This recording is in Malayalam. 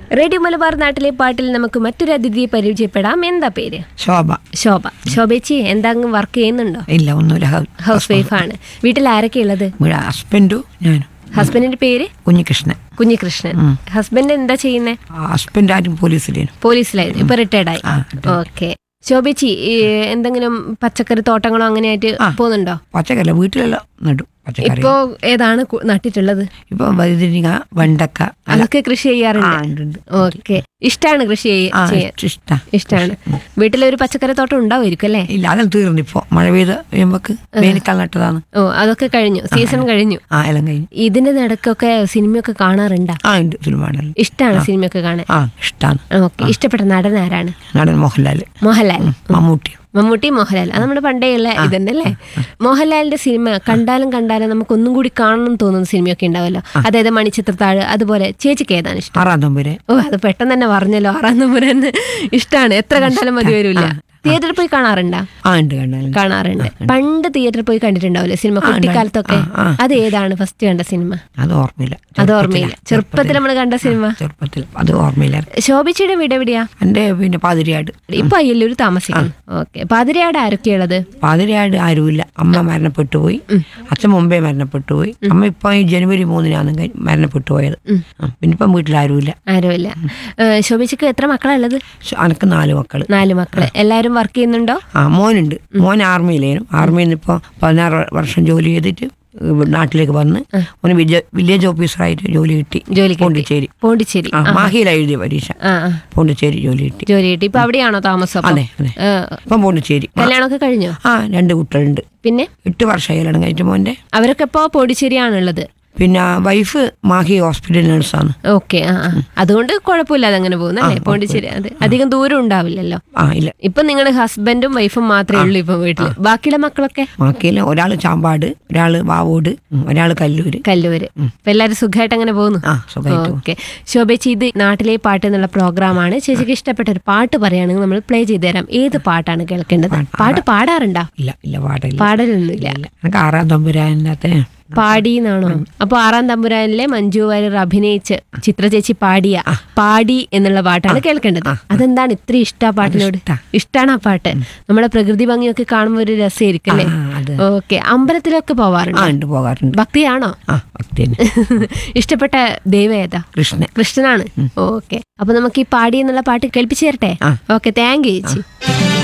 റേഡിയോ മലബാർ നാട്ടിലെ പാട്ടിൽ നമുക്ക് മറ്റൊരു അതിഥിയെ പരിചയപ്പെടാം എന്താ പേര് ശോഭ ശോഭ ശോഭേച്ചി എന്താ വർക്ക് ചെയ്യുന്നുണ്ടോ ഇല്ല ഒന്നുമില്ല ഹ- ഹൗസ് വൈഫാണ് വീട്ടിൽ ആരൊക്കെ ഉള്ളത് ഇവിടെ ഹസ്ബൻഡും ഞാനും ഹസ്ബൻഡിന്റെ പേര് കുഞ്ഞികൃഷ്ണൻ കുഞ്ഞികൃഷ്ണൻ ഹസ്ബൻഡ് എന്താ ചെയ്യുന്നേ ഹസ്ബൻഡ് ആരും പോലീസിലേനു പോലീസിലായിരുന്നു ഇപ്പൊ റിട്ടയർഡ് ആയി ആ ഓക്കെ ശോഭേച്ചി ഈ എന്തെങ്കിലും പച്ചക്കറി തോട്ടങ്ങളോ അങ്ങനെയായിട്ട് പോകുന്നുണ്ടോ പച്ചക്കറി വീട്ടിലെല്ലാം നടും പച്ചക്കറി ഇപ്പോ ഏതാണ് കു- നട്ടിട്ടുള്ളത് ഇപ്പൊ വഴുതിരിങ്ങ വെണ്ടക്ക അല്ല അതൊക്കെ കൃഷി ആ ചെയ്യാറുണ്ട് ഉണ്ട് ഉണ്ട്. ഓക്കെ ഇഷ്ടമാണ് കൃഷി ചെയ്യ- ആ ചെയ്യാൻ ഇഷ്ട ഇഷ്ടമാണ് വീട്ടിലൊരു പച്ചക്കറി തോട്ടം ഉണ്ടാവുമായിരിക്കും അല്ലേ ഇല്ല അതെല്ലാം തീർന്നു ഇപ്പൊ മഴ പെയ്ത് കഴിയുമ്പോക്ക് വേനൽക്കാലം നട്ടതാണ് ഓ അതൊക്കെ കഴിഞ്ഞു സീസൺ കഴിഞ്ഞു ആ എല്ലാം കഴിഞ്ഞു ഇതിന്റെ നടക്കൊക്കെ സിനിമയൊക്കെ കാണാറുണ്ടാ ആ ഉണ്ട് ഫിലിമാണെല്ലാം ഇഷ്ടമാണ് സിനിമയൊക്കെ കാണാൻ ആ ഇഷ്ടാണ് ഓക്കെ ഇഷ്ടപ്പെട്ട നടൻ ആരാണ് നടൻ മോഹൻലാൽ മോഹൻലാൽ മമ്മൂട്ടി മമ്മൂട്ടി മോഹൻലാൽ അത് നമ്മുടെ പണ്ടേയുള്ള ഇതന്നല്ലേ മോഹൻലാലിന്റെ സിനിമ കണ്ടാലും കണ്ടാലും നമുക്ക് ഒന്നും കൂടി കാണണം എന്ന് തോന്നുന്ന സിനിമയൊക്കെ ഉണ്ടാവല്ലോ അതായത് മണിച്ചിത്രത്താഴ് അതുപോലെ ചേച്ചിക്ക് ഏതാണ് ഇഷ്ടം ആറാം തമ്പുരെ ഓ അത് പെട്ടെന്ന് തന്നെ പറഞ്ഞല്ലോ ആറാം നമ്പുരൻ ഇഷ്ടമാണ് എത്ര കണ്ടാലും മതി വരില്ല തിയേറ്ററിൽ പോയി കാണാറുണ്ടാ ആ ഉണ്ട് കണ്ടാലും കാണാറുണ്ട് പണ്ട് തിയേറ്ററിൽ പോയി കണ്ടിട്ടുണ്ടാവില്ലേ സിനിമ കുട്ടിക്കാലത്തൊക്കെ ആ, ആ. അത് ഏതാണ് ഫസ്റ്റ് കണ്ട സിനിമ അത് ഓർമ്മയില്ല അത് ഓർമ്മയില്ല ചെറുപ്പത്തിൽ നമ്മൾ കണ്ട സിനിമ ചെറുപ്പത്തിൽ അത് ഓർമ്മയില്ല ശോഭിച്ചയുടെ വീട് എവിടെയാ എൻ്റെ പിന്നെ പാതിരിയാട് ഇപ്പൊ അയ്യല്ലൂർ താമസിക്കുന്നു ഓക്കെ പാതിരയാട് ആരൊക്കെയുള്ളത് പാതിരയാട് ആരുമില്ല അമ്മ മരണപ്പെട്ടു പോയി അച്ഛൻ മുമ്പേ മരണപ്പെട്ടു പോയി അമ്മ ഇപ്പൊ ഈ ജനുവരി മൂന്നിനാണ് കഴി- മരണപ്പെട്ടു പോയത് ആ, പിന്നെ ഇപ്പം വീട്ടിൽ ആരുമില്ല ആരുമില്ല ഏഹ് ശോഭിച്ചക്ക് എത്ര മക്കളാ ഉള്ളത് ശ- അനക്ക് നാല് മക്കള് നാല് മക്കള് എല്ലാരും വർക്ക് ചെയ്യുന്നുണ്ടോ ആ മോനുണ്ട് മോൻ ആർമിയിലേനും ആർമിയിൽ നിന്ന് ഇപ്പോൾ പതിനാറ് വർഷം ജോലി ചെയ്തിട്ട് ഇവിടെ നാട്ടിലേക്ക് വന്ന് മോന് വിജ- വില്ലേജ് ഓഫീസറായിട്ട് ജോലി കിട്ടി ജോലിക്ക് പോണ്ടിച്ചേരി പോണ്ടിച്ചേരി ആ മാഹിയിലാണ് എഴുതിയ പരീക്ഷ ആ ആ പോണ്ടിച്ചേരി ജോലി കിട്ടി ജോലി കിട്ടി ഇപ്പൊ അവിടെയാണോ താമസം അപ്പൊ? അതെ അതെ ഏഹ്, ഇപ്പം പോണ്ടിച്ചേരി കല്യാണമൊക്കെ കഴിഞ്ഞോ ആ രണ്ട് കുട്ടികളുണ്ട് പിന്നെ എട്ട് വർഷമായി കല്യാണം കഴിച്ച മോൻ്റെ അവരൊക്കെ ഇപ്പോ പോണ്ടിച്ചേരിയാണുള്ളത് പിന്നെ വൈഫ് മാഹി ഹോസ്പിറ്റൽ നഴ്സാണ് ഓക്കെ ആ ആ. അതുകൊണ്ട് കുഴപ്പമില്ലാതെ അങ്ങനെ പോകുന്നു അല്ലേ പോണ്ടിച്ചേരി അത് അധികം ദൂരം ഉണ്ടാവില്ലല്ലോ ആ ഇല്ല ഇപ്പൊ നിങ്ങളുടെ ഹസ്ബൻഡും വൈഫും മാത്രമേ ഉള്ളൂ ഇപ്പൊ വീട്ടില് ബാക്കിയുള്ള മക്കളൊക്കെ മാക്കിയിൽ ഒരാൾ ചാമ്പാട് ഒരാൾ വാവോട് ഉം, ഒരാൾ കല്ലൂര് കല്ലൂര് ഇപ്പൊ എല്ലാരും സുഖമായിട്ട് അങ്ങനെ പോകുന്നു ആ സുഖമായിട്ട് ഓക്കെ ശോഭേച്ചി ഇത് നാട്ടിലെ പാട്ട് എന്നുള്ള പ്രോഗ്രാമാണ് ചേച്ചിക്ക് ഇഷ്ടപ്പെട്ട ഒരു പാട്ട് പറയുകയാണെങ്കിൽ നമ്മൾ പ്ലേ ചെയ്ത് തരാം ഏത് പാട്ടാണ് കേൾക്കേണ്ടത് പാട്ട് പാടാറുണ്ടോ ഇല്ല ഇല്ല പാടില്ല പാടലൊന്നുമില്ല ഇല്ല എനിക്ക് ആറാം തമ്പുരാനകത്ത് പാടി എന്നാണോ അപ്പൊ ആറാം തമ്പുരാനിലെ മഞ്ജു വാര്യർ അഭിനയിച്ച് ചിത്ര ചേച്ചി പാടിയ പാടി എന്നുള്ള പാട്ടാണ് കേൾക്കേണ്ടത് അതെന്താണ് ഇത്ര ഇഷ്ട ആ പാട്ടിനോട് ഇഷ്ടാ. ഇഷ്ടാണ് ആ പാട്ട് നമ്മുടെ പ്രകൃതി ഭംഗിയൊക്കെ കാണുമ്പോൾ ഒരു രസമായിരിക്കും അല്ലേ ആ, അത്. ഓക്കെ അമ്പലത്തിലൊക്കെ ആ പോവാറുണ്ട് ഉണ്ട് പോകാറുണ്ട് ഭക്തിയാണോ ആ ഭക്തിന് ഇഷ്ടപ്പെട്ട ദൈവം ഏതാ കൃഷ്ണൻ കൃഷ്ണനാണ് ഓക്കെ അപ്പൊ നമുക്ക് ഈ പാടി എന്നുള്ള പാട്ട് കേൾപ്പിച്ചു തരട്ടെ ആ. ഓക്കെ താങ്ക് യു ചേച്ചി